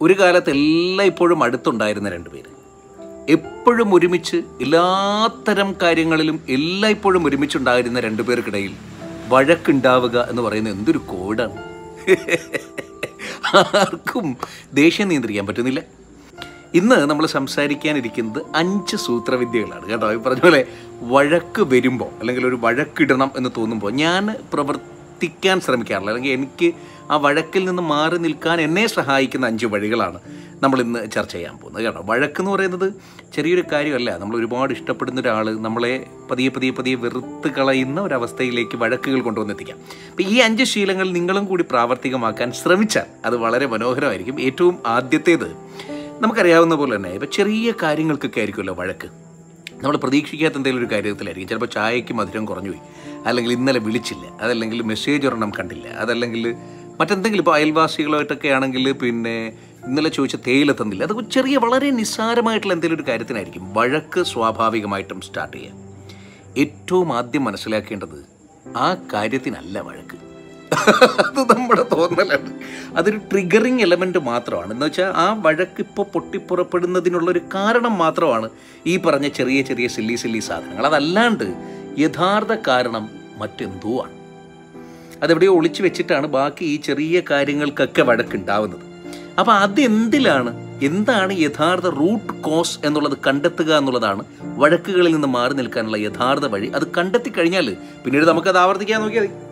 ഒരു കാലത്ത് എല്ലായ്പ്പോഴും അടുത്തുണ്ടായിരുന്ന രണ്ടുപേര് എപ്പോഴും ഒരുമിച്ച് എല്ലാത്തരം കാര്യങ്ങളിലും എല്ലായ്പ്പോഴും ഒരുമിച്ചുണ്ടായിരുന്ന രണ്ടുപേർക്കിടയിൽ വഴക്കുണ്ടാവുക എന്ന് പറയുന്നത് എന്തൊരു കോഡാണ് ആർക്കും ദേഷ്യം നിയന്ത്രിക്കാൻ പറ്റുന്നില്ല ഇന്ന് നമ്മൾ സംസാരിക്കാനിരിക്കുന്നത് അഞ്ച് സൂത്രവിദ്യകളാണ് കേട്ടോ ഈ പറഞ്ഞ പോലെ വഴക്ക് വരുമ്പോൾ അല്ലെങ്കിൽ ഒരു വഴക്കിടണം എന്ന് തോന്നുമ്പോൾ ഞാൻ പ്രവർത്തിക്കാൻ ശ്രമിക്കാറില്ല അല്ലെങ്കിൽ എനിക്ക് ആ വഴക്കിൽ നിന്ന് മാറി നിൽക്കാൻ എന്നെ സഹായിക്കുന്ന അഞ്ച് വഴികളാണ് നമ്മൾ ഇന്ന് ചർച്ച ചെയ്യാൻ പോകുന്നത് കേട്ടോ വഴക്ക് എന്ന് പറയുന്നത് ചെറിയൊരു കാര്യമല്ല നമ്മൾ ഒരുപാട് ഇഷ്ടപ്പെടുന്ന ഒരാൾ നമ്മളെ പതിയെ പതിയെ പതിയെ വെറുത്ത് കളയുന്ന ഒരവസ്ഥയിലേക്ക് വഴക്കുകൾ കൊണ്ടുവന്നെത്തിക്കാം അപ്പോൾ ഈ അഞ്ച് ശീലങ്ങൾ നിങ്ങളും കൂടി പ്രാവർത്തികമാക്കാൻ ശ്രമിച്ചാൽ അത് വളരെ മനോഹരമായിരിക്കും ഏറ്റവും ആദ്യത്തേത് നമുക്കറിയാവുന്ന പോലെ തന്നെ ഇപ്പം ചെറിയ കാര്യങ്ങൾക്കൊക്കെ ആയിരിക്കുമല്ലോ വഴക്ക് നമ്മൾ പ്രതീക്ഷിക്കാത്ത എന്തെങ്കിലും ഒരു കാര്യത്തിലായിരിക്കും ചിലപ്പോൾ ചായക്ക് മധുരം കുറഞ്ഞു പോയി അല്ലെങ്കിൽ ഇന്നലെ വിളിച്ചില്ല അതല്ലെങ്കിൽ മെസ്സേജ് ഒരെണ്ണം കണ്ടില്ല അതല്ലെങ്കിൽ മറ്റെന്തെങ്കിലും ഇപ്പോൾ അയൽവാസികളായിട്ടൊക്കെ ആണെങ്കിൽ പിന്നെ ഇന്നലെ ചോദിച്ച തേയില തന്നില്ല അത് ചെറിയ വളരെ നിസ്സാരമായിട്ടുള്ള എന്തെങ്കിലും ഒരു കാര്യത്തിനായിരിക്കും വഴക്ക് സ്വാഭാവികമായിട്ടും സ്റ്റാർട്ട് ചെയ്യുക ഏറ്റവും ആദ്യം മനസ്സിലാക്കേണ്ടത് ആ കാര്യത്തിനല്ല വഴക്ക് അത് നമ്മുടെ തോന്നലാണ് അതൊരു ട്രിഗറിങ് എലമെന്റ് മാത്രമാണ് എന്ന് വെച്ചാൽ ആ വഴക്ക് ഇപ്പോൾ പൊട്ടിപ്പുറപ്പെടുന്നതിനുള്ള ഒരു കാരണം മാത്രമാണ് ഈ പറഞ്ഞ ചെറിയ ചെറിയ സില്ലി സില്ലി സാധനങ്ങൾ അതല്ലാണ്ട് യഥാർത്ഥ കാരണം മറ്റെന്തോ ആണ് അതെവിടെയോ ഒളിച്ചു വെച്ചിട്ടാണ് ബാക്കി ഈ ചെറിയ കാര്യങ്ങൾക്കൊക്കെ വഴക്കുണ്ടാവുന്നത് അപ്പോൾ അതെന്തിലാണ് എന്താണ് യഥാർത്ഥ റൂട്ട് കോസ് എന്നുള്ളത് കണ്ടെത്തുക എന്നുള്ളതാണ് വഴക്കുകളിൽ നിന്ന് മാറി നിൽക്കാനുള്ള യഥാർത്ഥ വഴി അത് കണ്ടെത്തി കഴിഞ്ഞാൽ പിന്നീട് നമുക്കത് ആവർത്തിക്കാൻ നോക്കിയാൽ മതി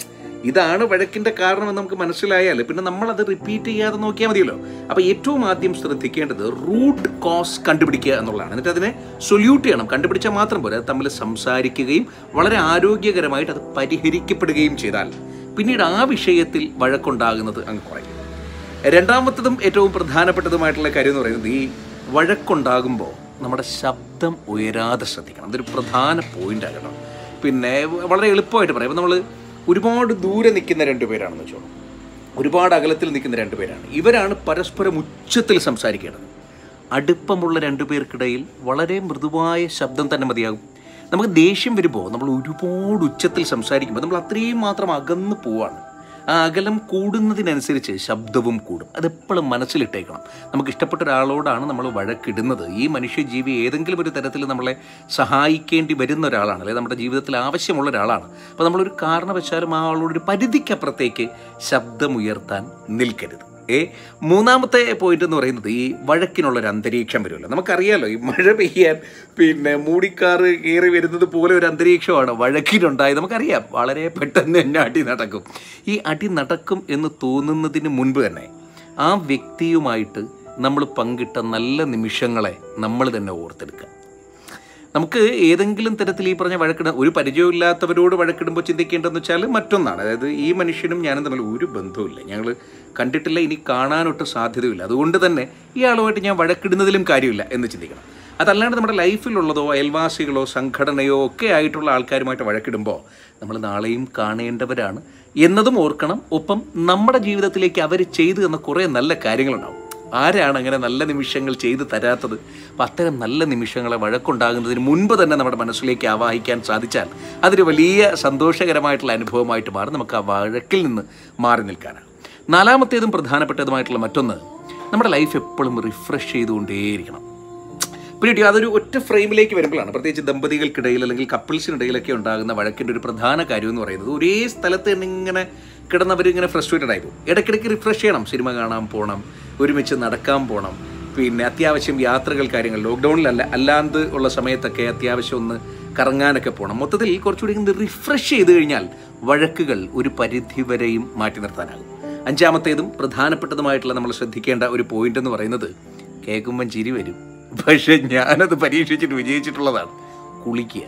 ഇതാണ് വഴക്കിന്റെ കാരണം എന്ന് നമുക്ക് മനസ്സിലായാൽ പിന്നെ നമ്മൾ അത് റിപ്പീറ്റ് ചെയ്യാതെ നോക്കിയാൽ മതിയല്ലോ അപ്പൊ ഏറ്റവും ആദ്യം ശ്രദ്ധിക്കേണ്ടത് റൂട്ട് കോസ് കണ്ടുപിടിക്കുക എന്നുള്ളതാണ് എന്നിട്ട് അതിനെ സൊല്യൂട്ട് ചെയ്യണം കണ്ടുപിടിച്ചാൽ മാത്രം പോരാ അത് തമ്മിൽ സംസാരിക്കുകയും വളരെ ആരോഗ്യകരമായിട്ട് അത് പരിഹരിക്കപ്പെടുകയും ചെയ്താൽ പിന്നീട് ആ വിഷയത്തിൽ വഴക്കുണ്ടാകുന്നത് അങ്ങ് കുറയും രണ്ടാമത്തതും ഏറ്റവും പ്രധാനപ്പെട്ടതുമായിട്ടുള്ള കാര്യം എന്ന് പറയുന്നത് ഈ വഴക്കുണ്ടാകുമ്പോൾ നമ്മുടെ ശബ്ദം ഉയരാതെ ശ്രദ്ധിക്കണം അതൊരു പ്രധാന പോയിന്റ് ആകണം പിന്നെ വളരെ എളുപ്പമായിട്ട് പറയാം ഇപ്പം നമ്മൾ ഒരുപാട് ദൂരെ നിൽക്കുന്ന രണ്ടുപേരാണെന്ന് വെച്ചോളൂ ഒരുപാട് അകലത്തിൽ നിൽക്കുന്ന രണ്ടുപേരാണ് ഇവരാണ് പരസ്പരം ഉച്ചത്തിൽ സംസാരിക്കേണ്ടത് അടുപ്പമുള്ള രണ്ടുപേർക്കിടയിൽ വളരെ മൃദുവായ ശബ്ദം തന്നെ മതിയാകും നമുക്ക് ദേഷ്യം വരുമ്പോൾ നമ്മൾ ഒരുപാട് ഉച്ചത്തിൽ സംസാരിക്കുമ്പോൾ നമ്മൾ അത്രയും മാത്രം അകന്ന് പോവാണ് ആ അകലം കൂടുന്നതിനനുസരിച്ച് ശബ്ദവും കൂടും അതെപ്പോഴും മനസ്സിലിട്ടേക്കണം നമുക്ക് ഇഷ്ടപ്പെട്ട ഒരാളോടാണ് നമ്മൾ വഴക്കിടുന്നത് ഈ മനുഷ്യജീവി ഏതെങ്കിലും ഒരു തരത്തിൽ നമ്മളെ സഹായിക്കേണ്ടി വരുന്ന ഒരാളാണ് അല്ലെങ്കിൽ നമ്മുടെ ജീവിതത്തിൽ ആവശ്യമുള്ള ഒരാളാണ് അപ്പോൾ നമ്മളൊരു കാരണവശാലും ആ ആളോടൊരു പരിധിക്കപ്പുറത്തേക്ക് ശബ്ദമുയർത്താൻ നിൽക്കരുത് ഏ മൂന്നാമത്തെ പോയിന്റ് എന്ന് പറയുന്നത് ഈ വഴക്കിനുള്ള ഒരു അന്തരീക്ഷം വരുമല്ലോ നമുക്കറിയാലോ ഈ മഴ പെയ്യാൻ പിന്നെ മൂടിക്കാറ് കയറി വരുന്നത് പോലെ ഒരു അന്തരീക്ഷമാണ് വഴക്കിനുണ്ടായത് നമുക്കറിയാം വളരെ പെട്ടെന്ന് തന്നെ അടി നടക്കും ഈ അടി നടക്കും എന്ന് തോന്നുന്നതിന് മുൻപ് തന്നെ ആ വ്യക്തിയുമായിട്ട് നമ്മൾ പങ്കിട്ട നല്ല നിമിഷങ്ങളെ നമ്മൾ തന്നെ ഓർത്തെടുക്കുക നമുക്ക് ഏതെങ്കിലും തരത്തിൽ ഈ പറഞ്ഞ വഴക്കിട ഒരു പരിചയമില്ലാത്തവരോട് വഴക്കിടുമ്പോൾ ചിന്തിക്കേണ്ടതെന്ന് വെച്ചാൽ മറ്റൊന്നാണ് അതായത് ഈ മനുഷ്യനും ഞാനും തമ്മിൽ ഒരു ബന്ധവുമില്ല ഞങ്ങൾ കണ്ടിട്ടില്ല ഇനി കാണാനൊട്ട് സാധ്യതയില്ല അതുകൊണ്ട് തന്നെ ഇയാളുമായിട്ട് ഞാൻ വഴക്കിടുന്നതിലും കാര്യമില്ല എന്ന് ചിന്തിക്കണം അതല്ലാണ്ട് നമ്മുടെ ലൈഫിലുള്ളതോ അയൽവാസികളോ സംഘടനയോ ഒക്കെ ആയിട്ടുള്ള ആൾക്കാരുമായിട്ട് വഴക്കിടുമ്പോൾ നമ്മൾ നാളെയും കാണേണ്ടവരാണ് എന്നതും ഓർക്കണം ഒപ്പം നമ്മുടെ ജീവിതത്തിലേക്ക് അവർ ചെയ്തു തന്ന കുറേ നല്ല കാര്യങ്ങളുണ്ടാവും ആരാണ് അങ്ങനെ നല്ല നിമിഷങ്ങൾ ചെയ്തു തരാത്തത് അപ്പം അത്തരം നല്ല നിമിഷങ്ങളെ വഴക്കുണ്ടാകുന്നതിന് മുൻപ് തന്നെ നമ്മുടെ മനസ്സിലേക്ക് ആവാഹിക്കാൻ സാധിച്ചാൽ അതൊരു വലിയ സന്തോഷകരമായിട്ടുള്ള അനുഭവമായിട്ട് മാറും നമുക്ക് ആ വഴക്കിൽ നിന്ന് മാറി നിൽക്കാനാണ് നാലാമത്തേതും പ്രധാനപ്പെട്ടതുമായിട്ടുള്ള മറ്റൊന്ന് നമ്മുടെ ലൈഫ് എപ്പോഴും റിഫ്രഷ് ചെയ്തുകൊണ്ടേയിരിക്കണം പിന്നീട് അതൊരു ഒറ്റ ഫ്രെയിമിലേക്ക് വരുമ്പോഴാണ് പ്രത്യേകിച്ച് ദമ്പതികൾക്കിടയിൽ അല്ലെങ്കിൽ കപ്പിൾസിനിടയിലൊക്കെ ഉണ്ടാകുന്ന വഴക്കിൻ്റെ ഒരു പ്രധാന കാര്യം എന്ന് പറയുന്നത് ഒരേ സ്ഥലത്ത് തന്നെ ഇങ്ങനെ കിടന്നവരിങ്ങനെ ഫ്രസ്ട്രേറ്റഡ് ആയി പോകും ഇടയ്ക്കിടയ്ക്ക് റിഫ്രഷ് ചെയ്യണം സിനിമ കാണാൻ പോകണം ഒരുമിച്ച് നടക്കാൻ പോകണം പിന്നെ അത്യാവശ്യം യാത്രകൾ കാര്യങ്ങൾ ലോക്ക്ഡൗണിലല്ല അല്ലാണ്ട് ഉള്ള സമയത്തൊക്കെ അത്യാവശ്യം ഒന്ന് കറങ്ങാനൊക്കെ പോകണം മൊത്തത്തിൽ കുറച്ചുകൂടി ഒന്ന് റിഫ്രഷ് ചെയ്ത് കഴിഞ്ഞാൽ വഴക്കുകൾ ഒരു പരിധി വരെയും മാറ്റി നിർത്താനാകും അഞ്ചാമത്തേതും പ്രധാനപ്പെട്ടതുമായിട്ടുള്ള നമ്മൾ ശ്രദ്ധിക്കേണ്ട ഒരു പോയിന്റ് എന്ന് പറയുന്നത് കേൾക്കുമ്പം ചിരി വരും പക്ഷെ ഞാനത് പരീക്ഷിച്ചിട്ട് വിജയിച്ചിട്ടുള്ളതാണ് കുളിക്കുക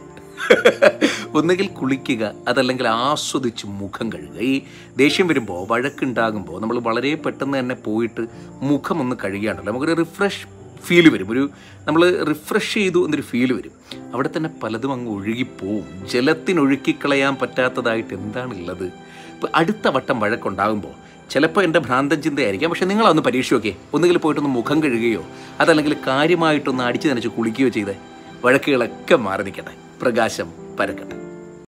ഒന്നുകിൽ കുളിക്കുക അതല്ലെങ്കിൽ ആസ്വദിച്ച് മുഖം കഴുകുക ഈ ദേഷ്യം വരുമ്പോൾ വഴക്കുണ്ടാകുമ്പോൾ നമ്മൾ വളരെ പെട്ടെന്ന് തന്നെ പോയിട്ട് മുഖം ഒന്ന് കഴുകിയാണ്ടല്ലോ നമുക്കൊരു റിഫ്രഷ് ഫീൽ വരും ഒരു നമ്മൾ റിഫ്രഷ് ചെയ്തു എന്നൊരു ഫീൽ വരും അവിടെ തന്നെ പലതും അങ്ങ് ഒഴുകിപ്പോവും ജലത്തിനൊഴുക്കിക്കളയാൻ പറ്റാത്തതായിട്ട് എന്താണുള്ളത് ഇപ്പം അടുത്ത വട്ടം വഴക്കുണ്ടാകുമ്പോൾ ചിലപ്പോൾ എൻ്റെ ഭ്രാന്തൻ ചിന്തയായിരിക്കാം പക്ഷെ നിങ്ങളൊന്ന് പരീക്ഷ നോക്കിയേ ഒന്നുകിൽ പോയിട്ടൊന്ന് മുഖം കഴുകുകയോ അതല്ലെങ്കിൽ കാര്യമായിട്ടൊന്ന് അടിച്ചു നനച്ച് കുളിക്കുകയോ ചെയ്തേ വഴക്കുകളൊക്കെ മാറി നിൽക്കട്ടെ പ്രകാശം പരക്കട്ടെ